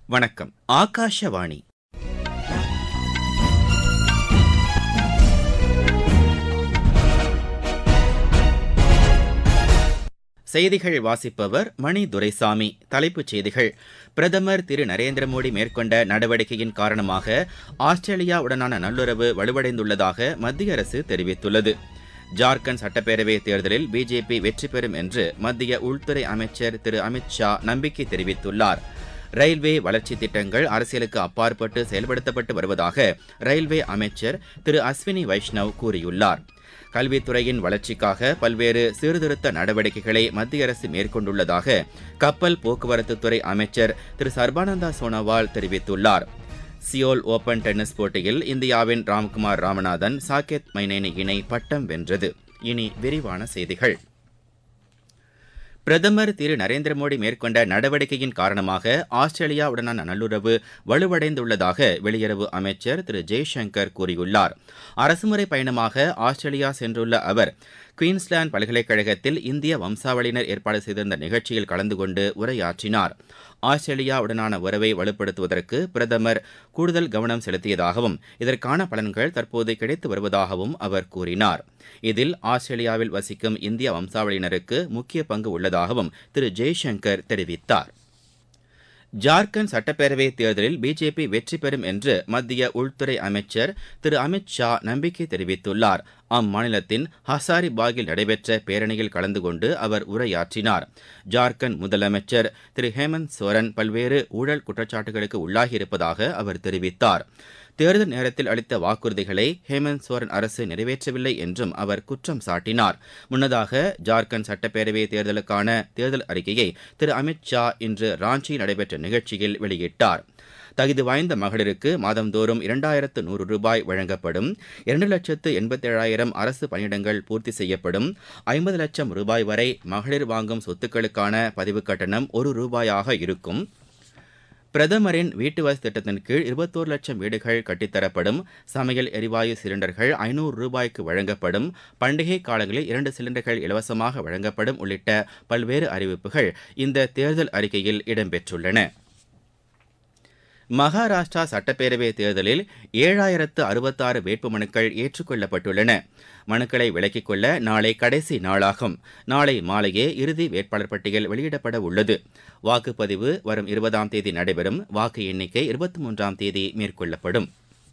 வணக்கம் ஆகாஷவாணி செய்திகள் வாசிப்பவர் மணி துரைசாமி தலைப்புச் செய்திகள் பிரதமர் திரு நரேந்திர மோடி மேற்கொண்ட நடவடிக்கையின் காரணமாக ஆஸ்திரேலியாவுடனான நல்லுறவு வலுவடைந்துள்ளதாக மத்திய அரசு தெரிவித்துள்ளது ஜார்க்கண்ட் சட்டப்பேரவை தேர்தலில் பிஜேபி வெற்றி பெறும் என்று மத்திய உள்துறை அமைச்சர் திரு அமித் ஷா நம்பிக்கை தெரிவித்துள்ளார் ரயில்வே வளர்ச்சி திட்டங்கள் அரசியலுக்கு அப்பாற்பட்டு செயல்படுத்தப்பட்டு வருவதாக ரயில்வே அமைச்சர் திரு அஸ்வினி வைஷ்ணவ் கூறியுள்ளார் கல்வித்துறையின் வளர்ச்சிக்காக பல்வேறு சீர்திருத்த நடவடிக்கைகளை மத்திய அரசு மேற்கொண்டுள்ளதாக கப்பல் போக்குவரத்துத்துறை அமைச்சர் திரு சர்பானந்தா சோனோவால் தெரிவித்துள்ளார் சியோல் ஓபன் டென்னிஸ் போட்டியில் இந்தியாவின் ராம்குமார் ராமநாதன் சாகேத் மைனேனி இணை பட்டம் வென்றது இனி விரிவான செய்திகள் பிரதமர் திரு நரேந்திர மோடி மேற்கொண்ட நடவடிக்கையின் காரணமாக ஆஸ்திரேலியாவுடனான நல்லுறவு வலுவடைந்துள்ளதாக வெளியுறவு அமைச்சர் திரு ஜெய்சங்கர் கூறியுள்ளார் அரசுமுறை பயணமாக ஆஸ்திரேலியா சென்றுள்ள அவர் குயின்ஸ்லாந்து பல்கலைக்கழகத்தில் இந்திய வம்சாவளியினர் ஏற்பாடு செய்திருந்த நிகழ்ச்சியில் கலந்து கொண்டு உரையாற்றினார் ஆஸ்திரேலியாவுடனான உறவை வலுப்படுத்துவதற்கு பிரதமர் கூடுதல் கவனம் செலுத்தியதாகவும் இதற்கான பலன்கள் தற்போது கிடைத்து வருவதாகவும் அவர் கூறினார் இதில் ஆஸ்திரேலியாவில் வசிக்கும் இந்திய வம்சாவளியினருக்கு முக்கிய பங்கு உள்ளதாகவும் திரு ஜெய்சங்கர் தெரிவித்தார் ஜார்க்கண்ட் சட்டப்பேரவை தேர்தலில் பிஜேபி வெற்றி பெறும் என்று மத்திய உள்துறை அமைச்சர் திரு அமித் ஷா நம்பிக்கை தெரிவித்துள்ளார் அம்மாநிலத்தின் ஹசாரிபாகில் நடைபெற்ற பேரணியில் கலந்து கொண்டு அவர் உரையாற்றினார் ஜார்க்கண்ட் முதலமைச்சர் திரு ஹேமந்த் சோரன் பல்வேறு ஊழல் குற்றச்சாட்டுகளுக்கு உள்ளாகியிருப்பதாக அவர் தெரிவித்தார் தேர்தல் நேரத்தில் அளித்த வாக்குறுதிகளை ஹேமந்த் சோரன் அரசு நிறைவேற்றவில்லை என்றும் அவர் குற்றம் சாட்டினார் முன்னதாக ஜார்க்கண்ட் சட்டப்பேரவை தேர்தலுக்கான தேர்தல் அறிக்கையை திரு அமித் ஷா இன்று ராஞ்சியில் நடைபெற்ற நிகழ்ச்சியில் வெளியிட்டார் தகுதி வாய்ந்த மகளிருக்கு மாதந்தோறும் இரண்டாயிரத்து நூறு ரூபாய் வழங்கப்படும் இரண்டு லட்சத்து எண்பத்தேழாயிரம் அரசு பணியிடங்கள் பூர்த்தி செய்யப்படும் ஐம்பது லட்சம் ரூபாய் வரை மகளிர் வாங்கும் சொத்துக்களுக்கான பதிவு கட்டணம் ஒரு ரூபாயாக இருக்கும் பிரதமரின் வீட்டு வசதி திட்டத்தின் கீழ் இருபத்தோரு லட்சம் வீடுகள் கட்டித்தரப்படும் சமையல் எரிவாயு சிலிண்டர்கள் ஐநூறு ரூபாய்க்கு வழங்கப்படும் பண்டிகை காலங்களில் இரண்டு சிலிண்டர்கள் இலவசமாக வழங்கப்படும் உள்ளிட்ட பல்வேறு அறிவிப்புகள் இந்த தேர்தல் அறிக்கையில் இடம்பெற்றுள்ளன மகாராஷ்டிரா சட்டப்பேரவை தேர்தலில் ஏழாயிரத்து அறுபத்தாறு வேட்புமனுக்கள் ஏற்றுக்கொள்ளப்பட்டுள்ளன மனுக்களை விலக்கிக் கொள்ள நாளை கடைசி நாளாகும் நாளை மாலையே இறுதி வேட்பாளர் பட்டியல் வெளியிடப்பட உள்ளது வாக்குப்பதிவு வரும் இருபதாம் தேதி நடைபெறும் வாக்கு எண்ணிக்கை இருபத்தி மூன்றாம் தேதி மேற்கொள்ளப்படும்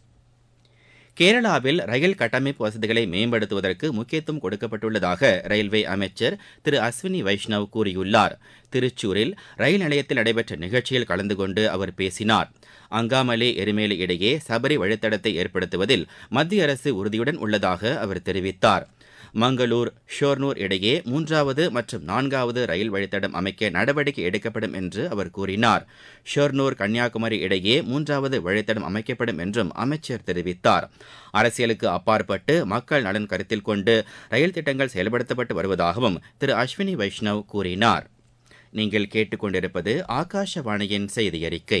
கேரளாவில் ரயில் கட்டமைப்பு வசதிகளை மேம்படுத்துவதற்கு முக்கியத்துவம் கொடுக்கப்பட்டுள்ளதாக ரயில்வே அமைச்சர் திரு அஸ்வினி வைஷ்ணவ் கூறியுள்ளார் திருச்சூரில் ரயில் நிலையத்தில் நடைபெற்ற நிகழ்ச்சியில் கலந்து கொண்டு அவர் பேசினார் அங்காமலே எருமேலி இடையே சபரி வழித்தடத்தை ஏற்படுத்துவதில் மத்திய அரசு உறுதியுடன் உள்ளதாக அவர் தெரிவித்தார் மங்களூர் ஷோர்னூர் இடையே மூன்றாவது மற்றும் நான்காவது ரயில் வழித்தடம் அமைக்க நடவடிக்கை எடுக்கப்படும் என்று அவர் கூறினார் ஷோர்னூர் கன்னியாகுமரி இடையே மூன்றாவது வழித்தடம் அமைக்கப்படும் என்றும் அமைச்சர் தெரிவித்தார் அரசியலுக்கு அப்பாற்பட்டு மக்கள் நலன் கருத்தில் கொண்டு ரயில் திட்டங்கள் செயல்படுத்தப்பட்டு வருவதாகவும் திரு அஸ்வினி வைஷ்ணவ் கூறினார் நீங்கள் கேட்டுக்கொண்டிருப்பது ஆகாஷவாணியின் செய்தி அறிக்கை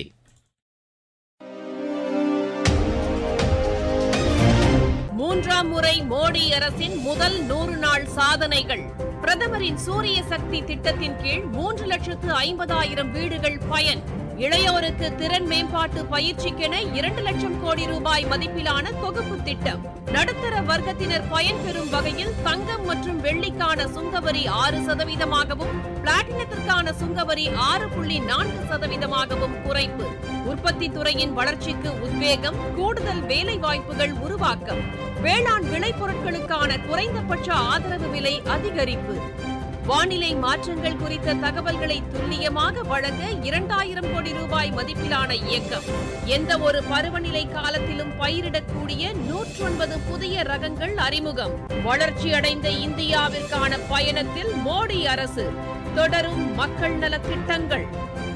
மூன்றாம் முறை மோடி அரசின் முதல் நூறு நாள் சாதனைகள் பிரதமரின் சூரிய சக்தி திட்டத்தின் கீழ் மூன்று லட்சத்து ஐம்பதாயிரம் வீடுகள் பயன் இளையோருக்கு திறன் மேம்பாட்டு பயிற்சிக்கென இரண்டு லட்சம் கோடி ரூபாய் மதிப்பிலான தொகுப்பு திட்டம் நடுத்தர வர்க்கத்தினர் பயன்பெறும் வகையில் தங்கம் மற்றும் வெள்ளிக்கான சுங்கவரி ஆறு சதவீதமாகவும் பிளாட்டினத்திற்கான சுங்கவரி ஆறு புள்ளி நான்கு சதவீதமாகவும் குறைப்பு உற்பத்தி துறையின் வளர்ச்சிக்கு உத்வேகம் கூடுதல் வேலை வாய்ப்புகள் உருவாக்கம் வேளாண் விளைபொருட்களுக்கான குறைந்தபட்ச ஆதரவு விலை அதிகரிப்பு வானிலை மாற்றங்கள் குறித்த தகவல்களை துல்லியமாக வழங்க இரண்டாயிரம் கோடி ரூபாய் மதிப்பிலான இயக்கம் எந்த ஒரு பருவநிலை காலத்திலும் பயிரிடக்கூடிய நூற்றொன்பது புதிய ரகங்கள் அறிமுகம் வளர்ச்சியடைந்த இந்தியாவிற்கான பயணத்தில் மோடி அரசு தொடரும் மக்கள் நலத் திட்டங்கள்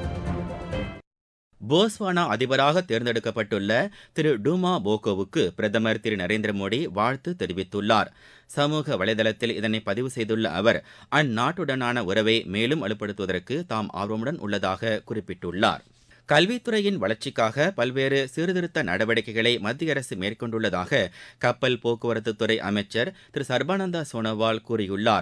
போஸ்வானா அதிபராக தேர்ந்தெடுக்கப்பட்டுள்ள திரு டூமா போகோவுக்கு பிரதமர் திரு நரேந்திர மோடி வாழ்த்து தெரிவித்துள்ளார் சமூக வலைதளத்தில் இதனை பதிவு செய்துள்ள அவர் அந்நாட்டுடனான உறவை மேலும் வலுப்படுத்துவதற்கு தாம் ஆர்வமுடன் உள்ளதாக குறிப்பிட்டுள்ளார் கல்வித்துறையின் வளர்ச்சிக்காக பல்வேறு சீர்திருத்த நடவடிக்கைகளை மத்திய அரசு மேற்கொண்டுள்ளதாக கப்பல் போக்குவரத்து துறை அமைச்சர் திரு சர்பானந்தா சோனோவால் கூறியுள்ளார்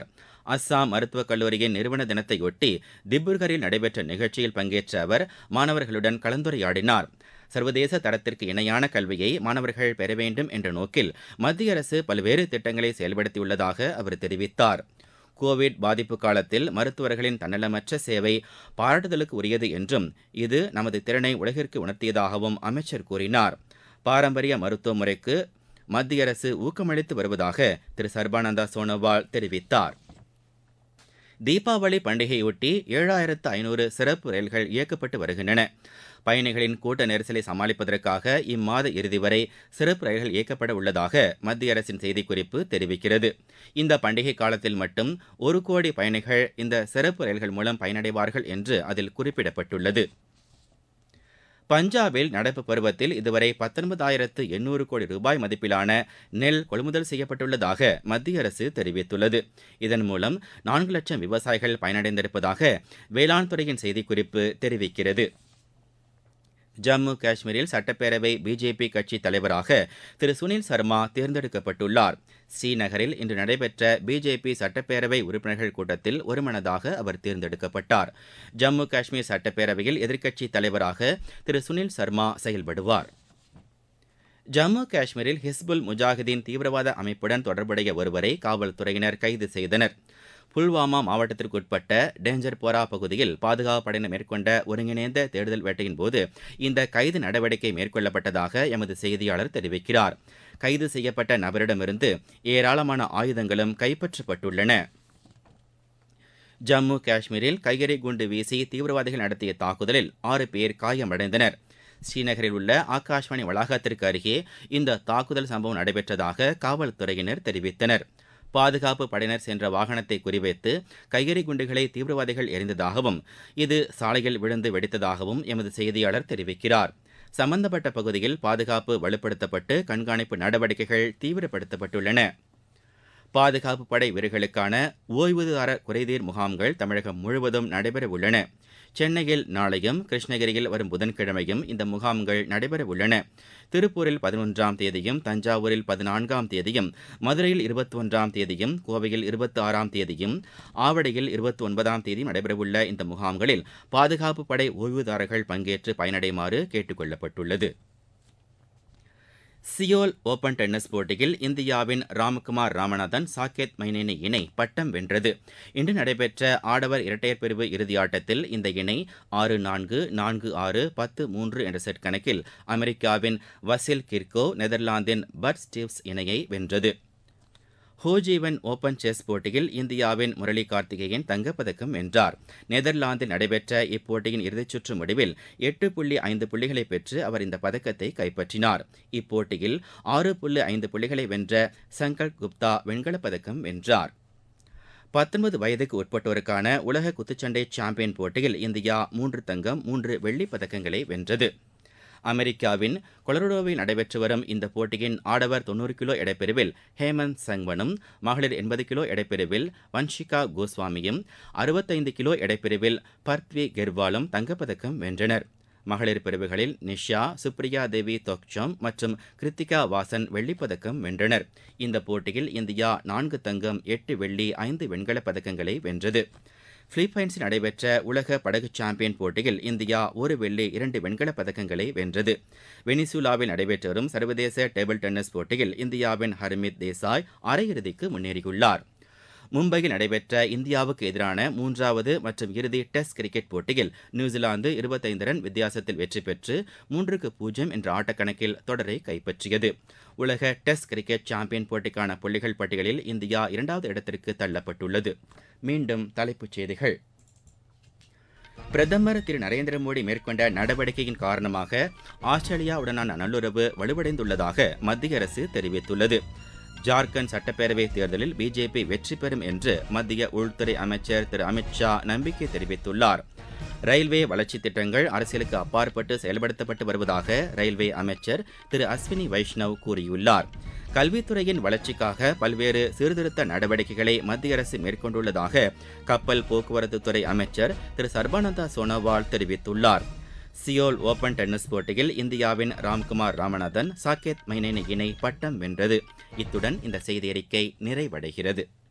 அஸ்ஸாம் மருத்துவக் கல்லூரியின் நிறுவன தினத்தையொட்டி திப்ருகரில் நடைபெற்ற நிகழ்ச்சியில் பங்கேற்ற அவர் மாணவர்களுடன் கலந்துரையாடினார் சர்வதேச தரத்திற்கு இணையான கல்வியை மாணவர்கள் பெற வேண்டும் என்ற நோக்கில் மத்திய அரசு பல்வேறு திட்டங்களை செயல்படுத்தியுள்ளதாக அவர் தெரிவித்தார் கோவிட் பாதிப்பு காலத்தில் மருத்துவர்களின் தன்னலமற்ற சேவை பாராட்டுதலுக்கு உரியது என்றும் இது நமது திறனை உலகிற்கு உணர்த்தியதாகவும் அமைச்சர் கூறினார் பாரம்பரிய மருத்துவ முறைக்கு மத்திய அரசு ஊக்கமளித்து வருவதாக திரு சர்பானந்தா சோனோவால் தெரிவித்தார் தீபாவளி பண்டிகையொட்டி ஏழாயிரத்து ஐநூறு சிறப்பு ரயில்கள் இயக்கப்பட்டு வருகின்றன பயணிகளின் கூட்ட நெரிசலை சமாளிப்பதற்காக இம்மாத இறுதி வரை சிறப்பு ரயில்கள் இயக்கப்பட உள்ளதாக மத்திய அரசின் செய்திக்குறிப்பு தெரிவிக்கிறது இந்த பண்டிகை காலத்தில் மட்டும் ஒரு கோடி பயணிகள் இந்த சிறப்பு ரயில்கள் மூலம் பயனடைவார்கள் என்று அதில் குறிப்பிடப்பட்டுள்ளது பஞ்சாபில் நடப்பு பருவத்தில் இதுவரை பத்தொன்பதாயிரத்து எண்ணூறு கோடி ரூபாய் மதிப்பிலான நெல் கொள்முதல் செய்யப்பட்டுள்ளதாக மத்திய அரசு தெரிவித்துள்ளது இதன் மூலம் நான்கு லட்சம் விவசாயிகள் பயனடைந்திருப்பதாக வேளாண் துறையின் செய்திக்குறிப்பு தெரிவிக்கிறது ஜம்மு காஷ்மீரில் சட்டப்பேரவை பிஜேபி கட்சி தலைவராக திரு சுனில் சர்மா தேர்ந்தெடுக்கப்பட்டுள்ளார் ஸ்ரீநகரில் இன்று நடைபெற்ற பிஜேபி சட்டப்பேரவை உறுப்பினர்கள் கூட்டத்தில் ஒருமனதாக அவர் தேர்ந்தெடுக்கப்பட்டார் ஜம்மு காஷ்மீர் சட்டப்பேரவையில் எதிர்க்கட்சி தலைவராக திரு சுனில் சர்மா செயல்படுவார் ஜம்மு காஷ்மீரில் ஹிஸ்புல் முஜாஹிதீன் தீவிரவாத அமைப்புடன் தொடர்புடைய ஒருவரை காவல்துறையினர் கைது செய்தனர் புல்வாமா மாவட்டத்திற்குட்பட்ட டேஞ்சர்போரா பகுதியில் பாதுகாப்பு படையினர் மேற்கொண்ட ஒருங்கிணைந்த தேடுதல் வேட்டையின் போது இந்த கைது நடவடிக்கை மேற்கொள்ளப்பட்டதாக எமது செய்தியாளர் தெரிவிக்கிறார் கைது செய்யப்பட்ட நபரிடமிருந்து ஏராளமான ஆயுதங்களும் கைப்பற்றப்பட்டுள்ளன ஜம்மு காஷ்மீரில் கையெறி குண்டு வீசி தீவிரவாதிகள் நடத்திய தாக்குதலில் ஆறு பேர் காயமடைந்தனர் ஸ்ரீநகரில் உள்ள ஆகாஷ்வாணி வளாகத்திற்கு அருகே இந்த தாக்குதல் சம்பவம் நடைபெற்றதாக காவல்துறையினர் தெரிவித்தனர் பாதுகாப்பு படையினர் சென்ற வாகனத்தை குறிவைத்து கையெறி குண்டுகளை தீவிரவாதிகள் எறிந்ததாகவும் இது சாலையில் விழுந்து வெடித்ததாகவும் எமது செய்தியாளர் தெரிவிக்கிறார் சம்பந்தப்பட்ட பகுதியில் பாதுகாப்பு வலுப்படுத்தப்பட்டு கண்காணிப்பு நடவடிக்கைகள் தீவிரப்படுத்தப்பட்டுள்ளன பாதுகாப்பு படை வீரர்களுக்கான ஓய்வூதிய குறைதீர் முகாம்கள் தமிழகம் முழுவதும் நடைபெற உள்ளன சென்னையில் நாளையும் கிருஷ்ணகிரியில் வரும் புதன்கிழமையும் இந்த முகாம்கள் நடைபெற உள்ளன திருப்பூரில் பதினொன்றாம் தேதியும் தஞ்சாவூரில் பதினான்காம் தேதியும் மதுரையில் இருபத்தி ஒன்றாம் தேதியும் கோவையில் இருபத்தி ஆறாம் தேதியும் ஆவடியில் இருபத்தி ஒன்பதாம் தேதியும் நடைபெறவுள்ள இந்த முகாம்களில் பாதுகாப்பு படை ஓய்வுதாரர்கள் பங்கேற்று பயனடைமாறு கேட்டுக் கொள்ளப்பட்டுள்ளது சியோல் ஓபன் டென்னிஸ் போட்டியில் இந்தியாவின் ராம்குமார் ராமநாதன் சாகேத் மைனேனி இணை பட்டம் வென்றது இன்று நடைபெற்ற ஆடவர் இரட்டையர் பிரிவு இறுதியாட்டத்தில் இந்த இணை ஆறு நான்கு நான்கு ஆறு பத்து மூன்று என்ற செட் கணக்கில் அமெரிக்காவின் வசில் கிர்கோ நெதர்லாந்தின் பட் ஸ்டீவ்ஸ் இணையை வென்றது ஹோஜீவன் ஓபன் செஸ் போட்டியில் இந்தியாவின் முரளி கார்த்திகேயன் தங்கப்பதக்கம் வென்றார் நெதர்லாந்தில் நடைபெற்ற இப்போட்டியின் இறுதிச்சுற்று முடிவில் எட்டு புள்ளி ஐந்து புள்ளிகளை பெற்று அவர் இந்த பதக்கத்தை கைப்பற்றினார் இப்போட்டியில் ஆறு புள்ளி ஐந்து புள்ளிகளை வென்ற சங்கல்ப் குப்தா வெண்கலப் பதக்கம் வென்றார் பத்தொன்பது வயதுக்கு உட்பட்டோருக்கான உலக குத்துச்சண்டை சாம்பியன் போட்டியில் இந்தியா மூன்று தங்கம் மூன்று வெள்ளிப் பதக்கங்களை வென்றது அமெரிக்காவின் கொலரடோவில் நடைபெற்று வரும் இந்த போட்டியின் ஆடவர் தொண்ணூறு கிலோ எடைப்பிரிவில் ஹேமந்த் சங்வனும் மகளிர் எண்பது கிலோ எடைப்பிரிவில் வன்ஷிகா கோஸ்வாமியும் அறுபத்தைந்து கிலோ எடைப்பிரிவில் பர்த்வி கெர்வாலும் தங்கப்பதக்கம் வென்றனர் மகளிர் பிரிவுகளில் நிஷா சுப்ரியா தேவி தொக்சம் மற்றும் கிருத்திகா வாசன் வெள்ளிப்பதக்கம் வென்றனர் இந்த போட்டியில் இந்தியா நான்கு தங்கம் எட்டு வெள்ளி ஐந்து வெண்கலப் பதக்கங்களை வென்றது பிலிப்பைன்ஸில் நடைபெற்ற உலக படகு சாம்பியன் போட்டியில் இந்தியா ஒரு வெள்ளி இரண்டு வெண்கலப் பதக்கங்களை வென்றது வெனிசுலாவில் நடைபெற்று வரும் சர்வதேச டேபிள் டென்னிஸ் போட்டியில் இந்தியாவின் ஹர்மித் தேசாய் அரையிறுதிக்கு முன்னேறியுள்ளார் மும்பையில் நடைபெற்ற இந்தியாவுக்கு எதிரான மூன்றாவது மற்றும் இறுதி டெஸ்ட் கிரிக்கெட் போட்டியில் நியூசிலாந்து இருபத்தைந்து ரன் வித்தியாசத்தில் வெற்றி பெற்று மூன்றுக்கு பூஜ்ஜியம் என்ற ஆட்டக்கணக்கில் தொடரை கைப்பற்றியது உலக டெஸ்ட் கிரிக்கெட் சாம்பியன் போட்டிக்கான புள்ளிகள் பட்டியலில் இந்தியா இரண்டாவது இடத்திற்கு தள்ளப்பட்டுள்ளது மீண்டும் தலைப்புச் செய்திகள் பிரதமர் திரு நரேந்திர மோடி மேற்கொண்ட நடவடிக்கையின் காரணமாக ஆஸ்திரேலியாவுடனான நல்லுறவு வலுவடைந்துள்ளதாக மத்திய அரசு தெரிவித்துள்ளது ஜார்க்கண்ட் சட்டப்பேரவைத் தேர்தலில் பிஜேபி வெற்றி பெறும் என்று மத்திய உள்துறை அமைச்சர் திரு அமித்ஷா நம்பிக்கை தெரிவித்துள்ளார் ரயில்வே வளர்ச்சித் திட்டங்கள் அரசியலுக்கு அப்பாற்பட்டு செயல்படுத்தப்பட்டு வருவதாக ரயில்வே அமைச்சர் திரு அஸ்வினி வைஷ்ணவ் கூறியுள்ளார் கல்வித்துறையின் வளர்ச்சிக்காக பல்வேறு சீர்திருத்த நடவடிக்கைகளை மத்திய அரசு மேற்கொண்டுள்ளதாக கப்பல் போக்குவரத்துத்துறை அமைச்சர் திரு சர்பானந்தா சோனோவால் தெரிவித்துள்ளார் சியோல் ஓபன் டென்னிஸ் போட்டியில் இந்தியாவின் ராம்குமார் ராமநாதன் சாகேத் மைனேனி இணை பட்டம் வென்றது இத்துடன் இந்த செய்தியறிக்கை நிறைவடைகிறது